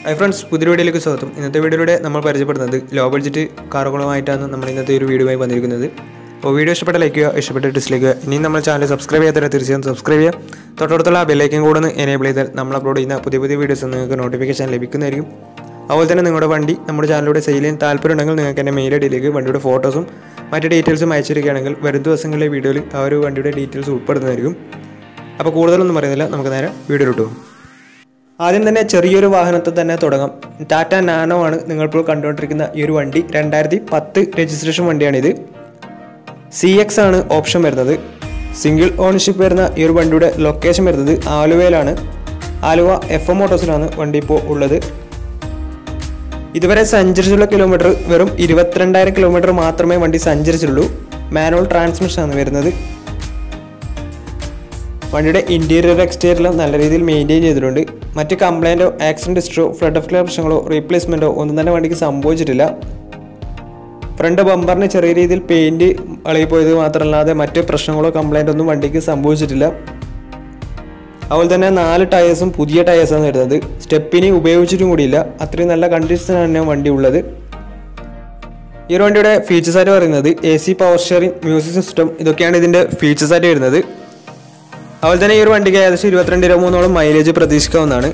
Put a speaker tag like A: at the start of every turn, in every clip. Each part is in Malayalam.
A: ഹൈ ഫ്രണ്ട്സ് പുതിയ വീഡിയോയിലേക്ക് സ്വാഗതം ഇന്നത്തെ വീഡിയോയിലൂടെ നമ്മൾ പരിചയപ്പെടുന്നത് ലോ ബഡ്ജറ്റ് കാറുകളുമായിട്ടാണ് നമ്മൾ ഇന്നത്തെ ഒരു വീഡിയോയുമായി വന്നിരിക്കുന്നത് അപ്പോൾ വീഡിയോ ഇഷ്ടപ്പെട്ട ലൈക്ക് ചെയ്യുക ഇഷ്ടപ്പെട്ട ഡിസ്ലൈക്ക് ചെയ്യുക ഇനി നമ്മൾ ചാനൽ സബ്സ്ക്രൈബ് ചെയ്യാത്തവരെ തീർച്ചയായും സബ്സ്ക്രൈബ് ചെയ്യുക തൊട്ടടുത്തുള്ള ബെല്ലൈക്കൻ കൂടെ ഒന്ന് എനേബിൾ ചെയ്താൽ നമ്മൾ അപ്ലോഡ് ചെയ്യുന്ന പുതിയ പുതിയ വീഡിയോസ് നിങ്ങൾക്ക് നോട്ടിഫിക്കേഷൻ ലഭിക്കുന്നതായിരിക്കും അതുപോലെ തന്നെ നിങ്ങളുടെ വണ്ടി നമ്മുടെ ചാനലിലൂടെ സെയിൽ ചെയ്യാൻ താല്പര്യമുണ്ടെങ്കിൽ നിങ്ങൾക്ക് എൻ്റെ മെയിൽ ഐ ഡിയിലേക്ക് വണ്ടിയുടെ ഫോട്ടോസും മറ്റ് ഡീറ്റെയിൽസും അയച്ചിരിക്കുകയാണെങ്കിൽ വരും ദിവസങ്ങളിലെ വീഡിയോയിൽ ആ ഒരു വണ്ടിയുടെ ഡീറ്റെയിൽസ് ഉൾപ്പെടുന്നതായിരിക്കും അപ്പോൾ കൂടുതലൊന്നും പറയുന്നില്ല നമുക്ക് നേരെ വീഡിയോയിലോട്ട് പോകും ആദ്യം തന്നെ ചെറിയൊരു വാഹനത്തിൽ തന്നെ തുടങ്ങാം ടാറ്റ നാനോ ആണ് നിങ്ങളിപ്പോൾ കണ്ടുകൊണ്ടിരിക്കുന്ന ഈ ഒരു വണ്ടി രണ്ടായിരത്തി പത്ത് രജിസ്ട്രേഷൻ വണ്ടിയാണിത് സി എക്സ് ആണ് ഓപ്ഷൻ വരുന്നത് സിംഗിൾ ഓണർഷിപ്പ് വരുന്ന ഈ ഒരു വണ്ടിയുടെ ലൊക്കേഷൻ വരുന്നത് ആലുവയിലാണ് ആലുവ എഫ് എം മോട്ടോഴ്സിലാണ് വണ്ടി ഇപ്പോൾ ഉള്ളത് ഇതുവരെ സഞ്ചരിച്ചുള്ള കിലോമീറ്റർ വെറും ഇരുപത്തിരണ്ടായിരം കിലോമീറ്റർ മാത്രമേ വണ്ടി സഞ്ചരിച്ചുള്ളൂ മാനുവൽ ട്രാൻസ്മിഷൻ ആണ് വരുന്നത് വണ്ടിയുടെ ഇൻറ്റീരിയർ എക്സ്റ്റീരിയർ നല്ല രീതിയിൽ മെയിൻറ്റെയിൻ ചെയ്തിട്ടുണ്ട് മറ്റ് കംപ്ലൈൻറ്റോ ആക്സിഡൻറ്റ് ഹിസ്റ്ററോ ഫ്ലഡ് ഓഫ് പ്രശ്നങ്ങളോ റീപ്ലേസ്മെൻറ്റോ ഒന്നും തന്നെ വണ്ടിക്ക് സംഭവിച്ചിട്ടില്ല ഫ്രണ്ട് ബമ്പറിന് ചെറിയ രീതിയിൽ പെയിൻറ്റ് അളകിപ്പോയത് മാത്രമല്ലാതെ മറ്റ് പ്രശ്നങ്ങളോ കംപ്ലൈൻ്റ് ഒന്നും വണ്ടിക്ക് സംഭവിച്ചിട്ടില്ല അതുപോലെ തന്നെ നാല് ടയേഴ്സും പുതിയ ടയേഴ്സാണ് വരുന്നത് സ്റ്റെപ്പിനി ഉപയോഗിച്ചിട്ടും കൂടിയില്ല അത്രയും നല്ല കണ്ടീഷനാണ് വണ്ടി ഉള്ളത് ഈ ഒരു വണ്ടിയുടെ ഫീച്ചേഴ്സ് ആയിട്ട് പറയുന്നത് A C power steering music system ഇതൊക്കെയാണ് ഇതിൻ്റെ ഫീച്ചേഴ്സ് ആയിട്ട് വരുന്നത് അതുപോലെ തന്നെ ഈ ഒരു വണ്ടിക്ക് ഏകദേശം ഇരുപത്തിരണ്ട് ഇരുപത്തിമൂന്നോളം മൈലേജ് പ്രതീക്ഷിക്കാവുന്നതാണ്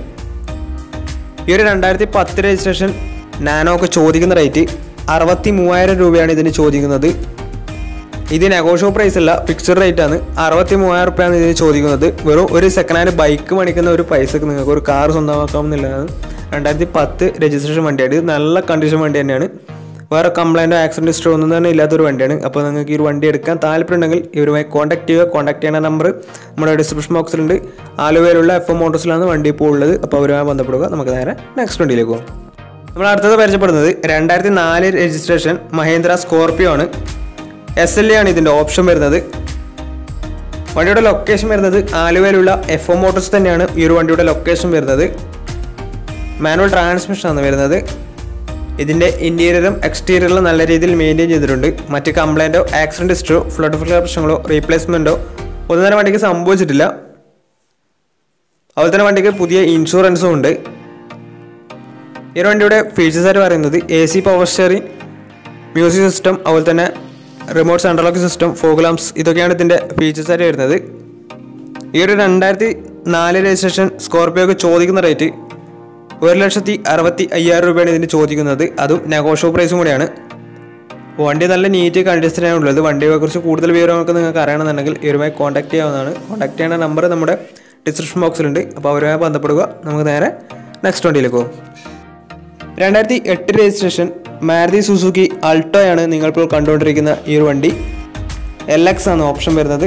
A: ഈ ഒരു രണ്ടായിരത്തി പത്ത് രജിസ്ട്രേഷൻ നാനോ ഒക്കെ ചോദിക്കുന്ന റേറ്റ് അറുപത്തി മൂവായിരം രൂപയാണ് ഇതിന് ചോദിക്കുന്നത് ഇത് നെഗോഷ്യോ പ്രൈസ് അല്ല ഫിക്സഡ് റേറ്റ് ആണ് അറുപത്തി മൂവായിരം റുപ്യാണ് ഇതിന് ചോദിക്കുന്നത് വെറും ഒരു സെക്കൻഡ് ഹാൻഡ് ബൈക്ക് മേടിക്കുന്ന ഒരു പൈസക്ക് നിങ്ങൾക്ക് ഒരു കാർ സ്വന്തമാക്കാമെന്നുള്ളതാണ് രണ്ടായിരത്തി പത്ത് രജിസ്ട്രേഷൻ വണ്ടിയാണ് ഇത് നല്ല കണ്ടീഷൻ വണ്ടി തന്നെയാണ് വേറെ കംപ്ലൈൻറ്റോ ആക്സിഡൻറ്റ് ഹിസ്റ്ററോ ഒന്നും തന്നെ ഇല്ലാത്തൊരു വണ്ടിയാണ് അപ്പോൾ നിങ്ങൾക്ക് ഈ ഒരു വണ്ടി എടുക്കാൻ താല്പര്യമുണ്ടെങ്കിൽ ഇവരുമായി കോൺടാക്ട് ചെയ്യുക കോൺടാക്ട് ചെയ്യുന്ന നമ്പർ നമ്മുടെ ഡിസ്ക്രിപ്ഷൻ ബോക്സിലുണ്ട് ആലുവയിലുള്ള എഫ് എം മോട്ടോഴ്സിലാണ് വണ്ടി ഇപ്പോൾ ഉള്ളത് അപ്പോൾ അവരുമായി ബന്ധപ്പെടുക നമുക്ക് നേരെ നെക്സ്റ്റ് വണ്ടിയിലേക്ക് പോകും നമ്മൾ അടുത്തത് പരിചയപ്പെടുന്നത് രണ്ടായിരത്തി നാല് രജിസ്ട്രേഷൻ മഹേന്ദ്ര സ്കോർപ്പിയോ ആണ് എസ് എൽ എ ആണ് ഇതിൻ്റെ ഓപ്ഷൻ വരുന്നത് വണ്ടിയുടെ ലൊക്കേഷൻ വരുന്നത് ആലുവയിലുള്ള എഫ് എം മോട്ടോഴ്സ് തന്നെയാണ് ഈ ഒരു വണ്ടിയുടെ ലൊക്കേഷൻ വരുന്നത് മാനുവൽ ട്രാൻസ്മിഷൻ ആണ് വരുന്നത് ഇതിൻ്റെ ഇൻറ്റീരിയറും എക്സ്റ്റീരിയറും നല്ല രീതിയിൽ മെയിൻറ്റെയിൻ ചെയ്തിട്ടുണ്ട് മറ്റ് കംപ്ലൈൻറ്റോ ആക്സിഡൻറ്റ് ഹിസ്റ്ററോ ഫ്ലഡ് ഫ്ലഡ് പ്രശ്നങ്ങളോ റീപ്ലേസ്മെൻറ്റോ ഒന്നും തന്നെ വണ്ടിക്ക് സംഭവിച്ചിട്ടില്ല അതുപോലെ തന്നെ വണ്ടിക്ക് പുതിയ ഇൻഷുറൻസും ഉണ്ട് ഈ ഒരു വണ്ടിയുടെ ഫീച്ചേഴ്സ് ആയിട്ട് പറയുന്നത് A C power steering music system അതുപോലെ തന്നെ റിമോട്ട് സെൻട്രലോക്ക് സിസ്റ്റം ഫോഗ്ലാംസ് ഇതൊക്കെയാണ് ഇതിൻ്റെ ഫീച്ചേഴ്സ് ആയിട്ട് വരുന്നത് ഈ ഒരു രണ്ടായിരത്തി നാല് രജിസ്ട്രേഷൻ സ്കോർപ്പിയോക്ക് ചോദിക്കുന്ന റേറ്റ് ഒരു ലക്ഷത്തി അറുപത്തി അയ്യായിരം രൂപയാണ് ഇതിന് ചോദിക്കുന്നത് അതും നെഗോഷ്യോ പ്രൈസും കൂടിയാണ് വണ്ടി നല്ല നീറ്റ് കണ്ടീഷനാണ് ഉള്ളത് വണ്ടിയെ കുറിച്ച് കൂടുതൽ വിവരങ്ങൾക്ക് നിങ്ങൾക്ക് അറിയണമെന്നുണ്ടെങ്കിൽ ഇവരുമായി കോൺടാക്ട് ചെയ്യാവുന്നതാണ് കോൺടാക്ട് ചെയ്യേണ്ട നമ്പർ നമ്മുടെ ഡിസ്ക്രിപ്ഷൻ ബോക്സിലുണ്ട് അപ്പോൾ അവരുമായി ബന്ധപ്പെടുക നമുക്ക് നേരെ നെക്സ്റ്റ് വണ്ടിയിലേക്ക് പോകും രണ്ടായിരത്തി എട്ട് രജിസ്ട്രേഷൻ മാരുതി സുസുക്കി അൾട്ടോയാണ് നിങ്ങളിപ്പോൾ കണ്ടുകൊണ്ടിരിക്കുന്ന ഈ ഒരു വണ്ടി എൽ എക്സ് ആണ് ഓപ്ഷൻ വരുന്നത്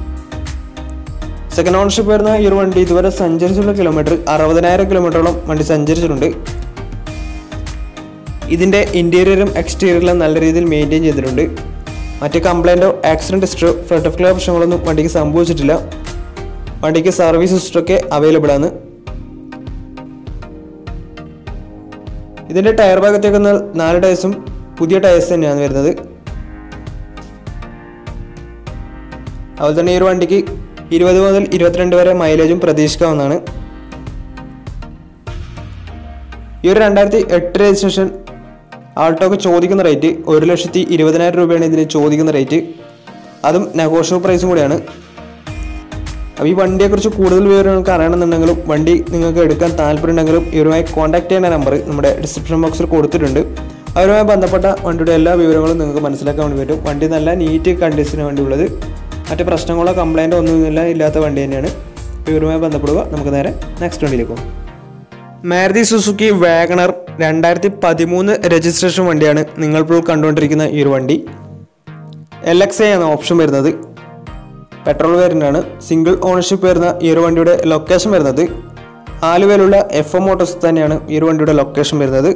A: സെക്കൻഡ് ഓണർഷിപ്പ് വരുന്ന ഈ ഒരു വണ്ടി ഇതുവരെ സഞ്ചരിച്ചുള്ള കിലോമീറ്റർ അറുപതിനായിരം കിലോമീറ്ററോളം വണ്ടി സഞ്ചരിച്ചിട്ടുണ്ട് ഇതിൻ്റെ ഇൻറ്റീരിയറും എക്സ്റ്റീരിയറും നല്ല രീതിയിൽ മെയിൻറ്റെയിൻ ചെയ്തിട്ടുണ്ട് മറ്റ് കംപ്ലൈൻറ്റോ ആക്സിഡൻറ്റ് ഹിസ്റ്ററോ ഫ്ലഡ് ഓഫ് പ്രശ്നങ്ങളൊന്നും വണ്ടിക്ക് സംഭവിച്ചിട്ടില്ല വണ്ടിക്ക് സർവീസ് ഹിസ്റ്ററൊക്കെ അവൈലബിൾ ആണ് ഇതിൻ്റെ ടയർ ഭാഗത്തേക്ക് വന്നാൽ നാല് ടയേഴ്സും പുതിയ ടയേഴ്സ് തന്നെയാണ് വരുന്നത് അതുപോലെ തന്നെ ഈ ഒരു വണ്ടിക്ക് ഇരുപത് മുതൽ ഇരുപത്തിരണ്ട് വരെ മൈലേജും പ്രതീക്ഷിക്കാവുന്നതാണ് ഈ ഒരു രണ്ടായിരത്തി എട്ട് രജിസ്ട്രേഷൻ ആൾട്ടോക്ക് ചോദിക്കുന്ന റേറ്റ് ഒരു ലക്ഷത്തി ഇരുപതിനായിരം രൂപയാണ് ഇതിന് ചോദിക്കുന്ന റേറ്റ് അതും നെഗോഷ്യബിൾ പ്രൈസും കൂടിയാണ് അപ്പോൾ ഈ വണ്ടിയെക്കുറിച്ച് കൂടുതൽ വിവരം നിങ്ങൾക്ക് അറിയണമെന്നുണ്ടെങ്കിലും വണ്ടി നിങ്ങൾക്ക് എടുക്കാൻ താല്പര്യമുണ്ടെങ്കിലും ഇവരുമായി കോൺടാക്ട് ചെയ്യേണ്ട നമ്പർ നമ്മുടെ ഡിസ്ക്രിപ്ഷൻ ബോക്സിൽ കൊടുത്തിട്ടുണ്ട് അവരുമായി ബന്ധപ്പെട്ട വണ്ടിയുടെ എല്ലാ വിവരങ്ങളും നിങ്ങൾക്ക് മനസ്സിലാക്കാൻ വേണ്ടി പറ്റും വണ്ടി നല്ല നീറ്റ് കണ്ടീഷന് വേണ്ടി ഉള്ളത് മറ്റ് പ്രശ്നങ്ങളോ കംപ്ലൈൻറ്റോ ഒന്നുമില്ല ഇല്ലാത്ത വണ്ടി തന്നെയാണ് ഇവരുമായി ബന്ധപ്പെടുക നമുക്ക് നേരെ നെക്സ്റ്റ് വണ്ടിയിലേക്ക് പോകും മാരുതി സുസുക്കി വാഗണർ രണ്ടായിരത്തി പതിമൂന്ന് രജിസ്ട്രേഷൻ വണ്ടിയാണ് നിങ്ങളിപ്പോൾ കണ്ടുകൊണ്ടിരിക്കുന്ന ഈ ഒരു വണ്ടി എൽ എക്സ് എ ആണ് ഓപ്ഷൻ വരുന്നത് പെട്രോൾ വേരിയൻ്റാണ് സിംഗിൾ ഓണർഷിപ്പ് വരുന്ന ഈ ഒരു വണ്ടിയുടെ ലൊക്കേഷൻ വരുന്നത് ആലുവയിലുള്ള എഫ് എം മോട്ടോഴ്സ് തന്നെയാണ് ഈ ഒരു വണ്ടിയുടെ ലൊക്കേഷൻ വരുന്നത്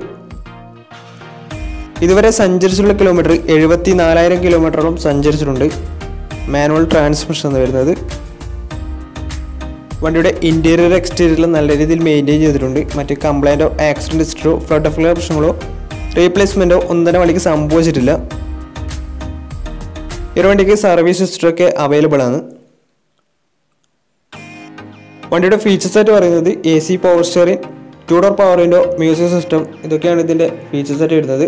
A: ഇതുവരെ സഞ്ചരിച്ചിട്ടുള്ള കിലോമീറ്റർ എഴുപത്തി നാലായിരം കിലോമീറ്ററോളം സഞ്ചരിച്ചിട്ടുണ്ട് മാനുവൽ ട്രാൻസ്മിഷൻ എന്ന് വരുന്നത് വണ്ടിയുടെ ഇൻറ്റീരിയർ എക്സ്റ്റീരിയറിൽ നല്ല രീതിയിൽ മെയിൻറ്റെയിൻ ചെയ്തിട്ടുണ്ട് മറ്റ് കംപ്ലൈൻറ്റോ ആക്സിഡൻറ്റ് ഹിസ്റ്ററോ ഫ്ലഡ് ഓഫ് പ്രശ്നങ്ങളോ റീപ്ലേസ്മെൻറ്റോ ഒന്നും തന്നെ വണ്ടിക്ക് സംഭവിച്ചിട്ടില്ല ഈ ഒരു വണ്ടിക്ക് സർവീസ് ഹിസ്റ്ററൊക്കെ അവൈലബിൾ ആണ് വണ്ടിയുടെ ഫീച്ചേഴ്സ് ആയിട്ട് പറയുന്നത് A C power steering two door power window music system ഇതൊക്കെയാണ് ഇതിൻ്റെ ഫീച്ചേഴ്സ് ആയിട്ട് വരുന്നത്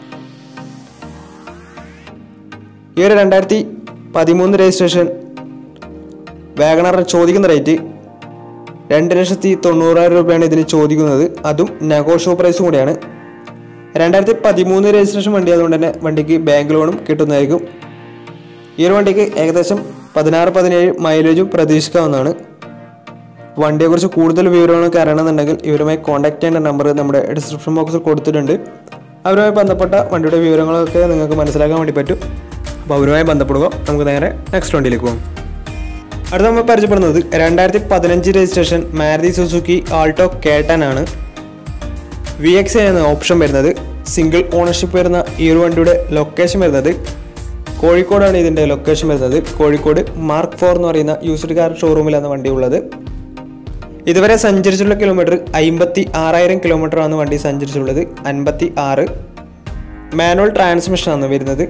A: ഈ ഒരു രണ്ടായിരത്തി പതിമൂന്ന് രജിസ്ട്രേഷൻ വാഗണറിന് ചോദിക്കുന്ന റേറ്റ് രണ്ട് ലക്ഷത്തി തൊണ്ണൂറായിരം രൂപയാണ് ഇതിന് ചോദിക്കുന്നത് അതും നെഗോഷ്യോ പ്രൈസും കൂടിയാണ് രണ്ടായിരത്തി പതിമൂന്ന് രജിസ്ട്രേഷൻ വണ്ടി അതുകൊണ്ട് തന്നെ വണ്ടിക്ക് ബാങ്ക് ലോണും കിട്ടുന്നതായിരിക്കും ഈ ഒരു വണ്ടിക്ക് ഏകദേശം പതിനാറ് പതിനേഴ് മൈലേജും പ്രതീക്ഷിക്കാവുന്നതാണ് വണ്ടിയെക്കുറിച്ച് കൂടുതൽ വിവരങ്ങളൊക്കെ അറിയണമെന്നുണ്ടെങ്കിൽ ഇവരുമായി കോൺടാക്ട് ചെയ്യേണ്ട നമ്പർ നമ്മുടെ ഡിസ്ക്രിപ്ഷൻ ബോക്സിൽ കൊടുത്തിട്ടുണ്ട് അവരുമായി ബന്ധപ്പെട്ട വണ്ടിയുടെ വിവരങ്ങളൊക്കെ നിങ്ങൾക്ക് മനസ്സിലാക്കാൻ വേണ്ടി പറ്റും അപ്പോൾ അവരുമായി ബന്ധപ്പെടുക നമുക്ക് നേരെ നെക്സ്റ്റ് വണ്ടിയിലേക്ക് പോകാം അടുത്ത നമ്മൾ പരിചയപ്പെടുന്നത് രണ്ടായിരത്തി പതിനഞ്ച് registration Maruti Suzuki Alto K ten ആണ് വി എക്സ് എന്ന ഓപ്ഷൻ വരുന്നത് സിംഗിൾ ഓണർഷിപ്പ് വരുന്ന ഈ ഒരു വണ്ടിയുടെ ലൊക്കേഷൻ വരുന്നത് കോഴിക്കോടാണ് ഇതിൻ്റെ ലൊക്കേഷൻ വരുന്നത് കോഴിക്കോട് മാർക്ക് ഫോർ എന്ന് പറയുന്ന യൂസ്ഡ് കാർ ഷോറൂമിലാണ് വണ്ടി ഉള്ളത് ഇതുവരെ സഞ്ചരിച്ചുള്ള കിലോമീറ്റർ അമ്പത്തി ആറായിരം കിലോമീറ്റർ ആണ് വണ്ടി സഞ്ചരിച്ചുള്ളത് അൻപത്തി ആറ് മാനുവൽ ട്രാൻസ്മിഷനാണ് വരുന്നത്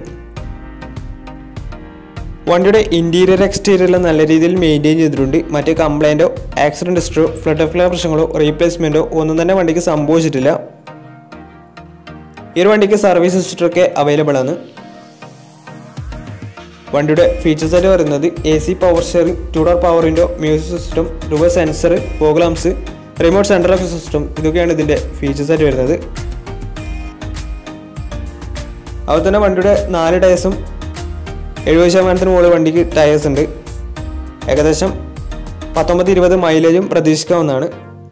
A: വണ്ടിയുടെ ഇൻറ്റീരിയർ എക്സ്റ്റീരിയറിൽ നല്ല രീതിയിൽ മെയിൻറ്റെയിൻ ചെയ്തിട്ടുണ്ട് മറ്റ് കംപ്ലൈൻറ്റോ ആക്സിഡൻറ്റ് ഹിസ്റ്ററോ ഫ്ലഡ് ഓഫ് പ്രശ്നങ്ങളോ റീപ്ലേസ്മെൻറ്റോ ഒന്നും തന്നെ വണ്ടിക്ക് സംഭവിച്ചിട്ടില്ല ഈ ഒരു വണ്ടിക്ക് സർവീസ് ഹിസ്റ്ററൊക്കെ അവൈലബിൾ ആണ് വണ്ടിയുടെ ഫീച്ചേഴ്സ് ആയിട്ട് പറയുന്നത് A C power steering two door power window music system reverse sensor programs remote central lock system ഇതൊക്കെയാണ് ഇതിൻ്റെ ഫീച്ചേഴ്സ് ആയിട്ട് വരുന്നത് അതുപോലെ തന്നെ വണ്ടിയുടെ നാല് ടയേഴ്സും എഴുപത് ശതമാനത്തിന് മുകളിൽ വണ്ടിക്ക് ടയേഴ്സ് ഉണ്ട് ഏകദേശം പത്തൊമ്പത് ഇരുപത് മൈലേജും പ്രതീക്ഷിക്കാവുന്നതാണ്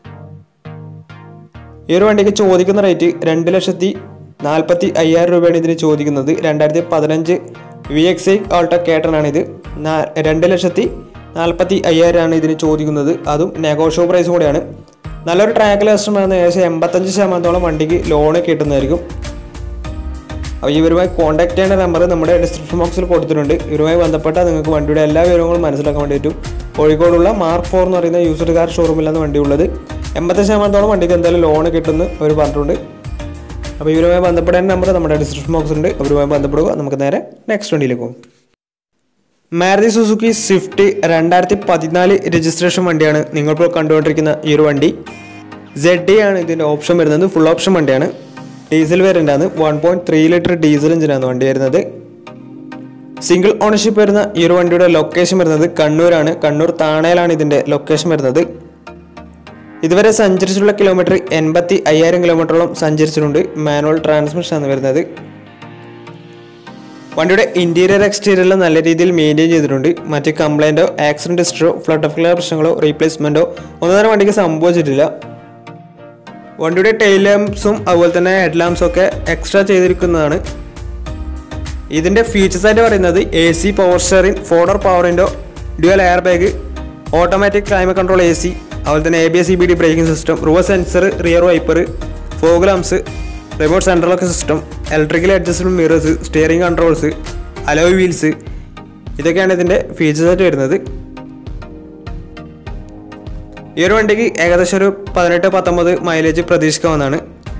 A: ഈ ഒരു വണ്ടിക്ക് ചോദിക്കുന്ന റേറ്റ് രണ്ട് ലക്ഷത്തി നാൽപ്പത്തി അയ്യായിരം രൂപയാണ് ഇതിന് ചോദിക്കുന്നത് രണ്ടായിരത്തി പതിനഞ്ച് വി എക്സ് ഐ ഓൾട്ടോ കേട്ടനാണ് ഇത് നാ- രണ്ട് ലക്ഷത്തി നാൽപ്പത്തി അയ്യായിരമാണ് ഇതിന് ചോദിക്കുന്നത് അതും നെഗോഷ്യോ പ്രൈസ് കൂടെയാണ് നല്ലൊരു ട്രാക്ക് കസ്റ്റമറാണ് ഏകദേശം എൺപത്തഞ്ച് ശതമാനത്തോളം വണ്ടിക്ക് ലോണ് കിട്ടുന്നതായിരിക്കും അപ്പോൾ ഇവരുമായി കോൺടാക്ട് ചെയ്യേണ്ട നമ്പർ നമ്മുടെ ഡിസ്ക്രിപ്ഷൻ ബോക്സിൽ കൊടുത്തിട്ടുണ്ട് ഇവരുമായി ബന്ധപ്പെട്ടാൽ നിങ്ങൾക്ക് വണ്ടിയുടെ എല്ലാ വിവരങ്ങളും മനസ്സിലാക്കാൻ വേണ്ടി പറ്റും കോഴിക്കോടുള്ള മാർക്ക് ഫോർ എന്ന് പറയുന്ന യൂസർ കാർ ഷോറൂമിലാണ് വണ്ടി ഉള്ളത് എൺപത്തി ശതമാനത്തോളം വണ്ടിക്ക് എന്തായാലും ലോൺ കിട്ടുമെന്ന് അവർ പറഞ്ഞിട്ടുണ്ട് അപ്പോൾ ഇവരുമായി ബന്ധപ്പെടേണ്ട നമ്പർ നമ്മുടെ ഡിസ്ക്രിപ്ഷൻ ബോക്സിലുണ്ട് അവരുമായി ബന്ധപ്പെടുക നമുക്ക് നേരെ നെക്സ്റ്റ് വണ്ടിയിലേക്ക് പോകും മാരുതി സുസുക്കി സ്വിഫ്റ്റ് രണ്ടായിരത്തി പതിനാല് രജിസ്ട്രേഷൻ വണ്ടിയാണ് നിങ്ങളിപ്പോൾ കണ്ടുകൊണ്ടിരിക്കുന്ന ഈ ഒരു വണ്ടി സെഡ് ഡി ആണ് ഇതിൻ്റെ ഓപ്ഷൻ വരുന്നത് ഫുൾ ഓപ്ഷൻ വണ്ടിയാണ് ഡീസൽ വേരിയൻ്റ് ആണ് one point three litre diesel എഞ്ചിനാണ് വണ്ടി വരുന്നത് സിംഗിൾ ഓണർഷിപ്പ് വരുന്ന ഈ ഒരു വണ്ടിയുടെ ലൊക്കേഷൻ വരുന്നത് കണ്ണൂരാണ് കണ്ണൂർ താണയിലാണ് ഇതിൻ്റെ ലൊക്കേഷൻ വരുന്നത് ഇതുവരെ സഞ്ചരിച്ചിട്ടുള്ള കിലോമീറ്റർ എൺപത്തി അയ്യായിരം കിലോമീറ്ററോളം സഞ്ചരിച്ചിട്ടുണ്ട് മാനുവൽ ട്രാൻസ്മിഷൻ ആണ് വരുന്നത് വണ്ടിയുടെ ഇന്റീരിയർ എക്സ്റ്റീരിയറിൽ നല്ല രീതിയിൽ മെയിൻറ്റെയിൻ ചെയ്തിട്ടുണ്ട് മറ്റ് കംപ്ലൈൻറ്റോ ആക്സിഡൻറ്റ് ഹിസ്റ്ററോ ഫ്ലഡ് ഓഫ് ക്ലിയർ പ്രശ്നങ്ങളോ റീപ്ലേസ്മെൻറ്റോ ഒന്നും തന്നെ വണ്ടിക്ക് സംഭവിച്ചിട്ടില്ല വണ്ടിയുടെ ടെയിൽ ലാംപ്സും അതുപോലെ തന്നെ ഹെഡ് ലാംപ്സും ഒക്കെ എക്സ്ട്രാ ചെയ്തിരിക്കുന്നതാണ് ഇതിൻ്റെ ഫീച്ചേഴ്സ് ആയിട്ട് പറയുന്നത് A C power steering four door power window dual air bag automatic climate control A C അതുപോലെ തന്നെ A B S C B D braking system reverse sensor rear wiper fog lamps remote central lock system electrical adjustable mirrors steering controls alloy wheels ഇതൊക്കെയാണ് ഇതിൻ്റെ ഫീച്ചേഴ്സ് ആയിട്ട് വരുന്നത് ഈ ഒരു വണ്ടിക്ക് ഏകദേശം ഒരു പതിനെട്ട് പത്തൊമ്പത് മൈലേജ് പ്രതീക്ഷിക്കാവുന്നതാണ്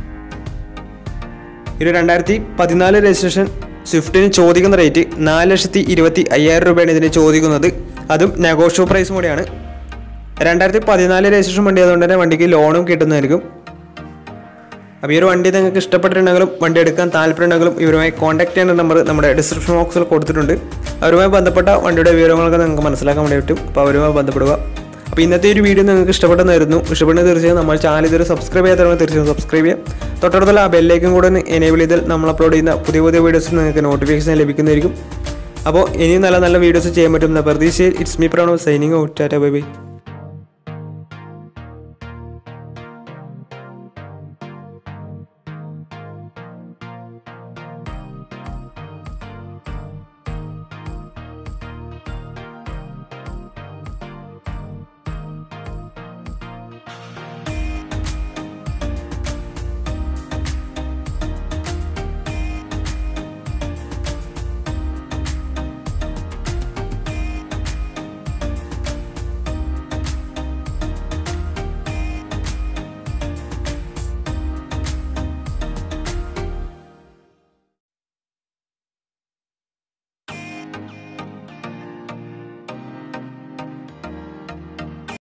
A: ഒരു രണ്ടായിരത്തി പതിനാല് രജിസ്ട്രേഷൻ സ്വിഫ്റ്റിന് ചോദിക്കുന്ന റേറ്റ് നാല് ലക്ഷത്തി ഇരുപത്തി അയ്യായിരം രൂപയാണ് ഇതിന് ചോദിക്കുന്നത് അതും നെഗോഷ്യോ പ്രൈസും കൂടിയാണ് രണ്ടായിരത്തി പതിനാല് രജിസ്ട്രേഷൻ വണ്ടി അതുകൊണ്ട് തന്നെ വണ്ടിക്ക് ലോണും കിട്ടുന്നതായിരിക്കും അപ്പോൾ ഈ ഒരു വണ്ടി നിങ്ങൾക്ക് ഇഷ്ടപ്പെട്ടിട്ടുണ്ടെങ്കിലും വണ്ടി എടുക്കാൻ താല്പര്യമുണ്ടെങ്കിലും ഇവരുമായി കോൺടാക്ട് ചെയ്യേണ്ട നമ്പർ നമ്മുടെ ഡിസ്ക്രിപ്ഷൻ ബോക്സിൽ കൊടുത്തിട്ടുണ്ട് അവരുമായി ബന്ധപ്പെട്ട വണ്ടിയുടെ വിവരങ്ങളൊക്കെ നിങ്ങൾക്ക് മനസ്സിലാക്കാൻ വേണ്ടി പറ്റും അപ്പോൾ അവരുമായി ബന്ധപ്പെടുക അപ്പോൾ ഇന്നത്തെ ഒരു വീഡിയോ നിങ്ങൾക്ക് ഇഷ്ടപ്പെട്ടെന്നായിരുന്നു ഇഷ്ടപ്പെടുന്ന തീർച്ചയായും നമ്മൾ ചാനൽ ഇതൊരു സബ്സ്ക്രൈബ് ചെയ്യാത്തവരെ തീർച്ചയായും സബ്സ്ക്രൈബ് ചെയ്യുക തൊട്ടടുത്തുള്ള ആ ബെല്ലേക്കും കൂടെ ഒന്ന് എനേബിൾ ചെയ്താൽ നമ്മൾ അപ്ലോഡ് ചെയ്യുന്ന പുതിയ പുതിയ വീഡിയോസ് നിങ്ങൾക്ക് നോട്ടിഫിക്കേഷൻ ലഭിക്കുന്നതായിരിക്കും അപ്പോൾ ഇനിയും നല്ല നല്ല വീഡിയോസ് ചെയ്യാൻ പറ്റുന്ന പ്രതീക്ഷയിൽ it's me Pranav signing out tata bye by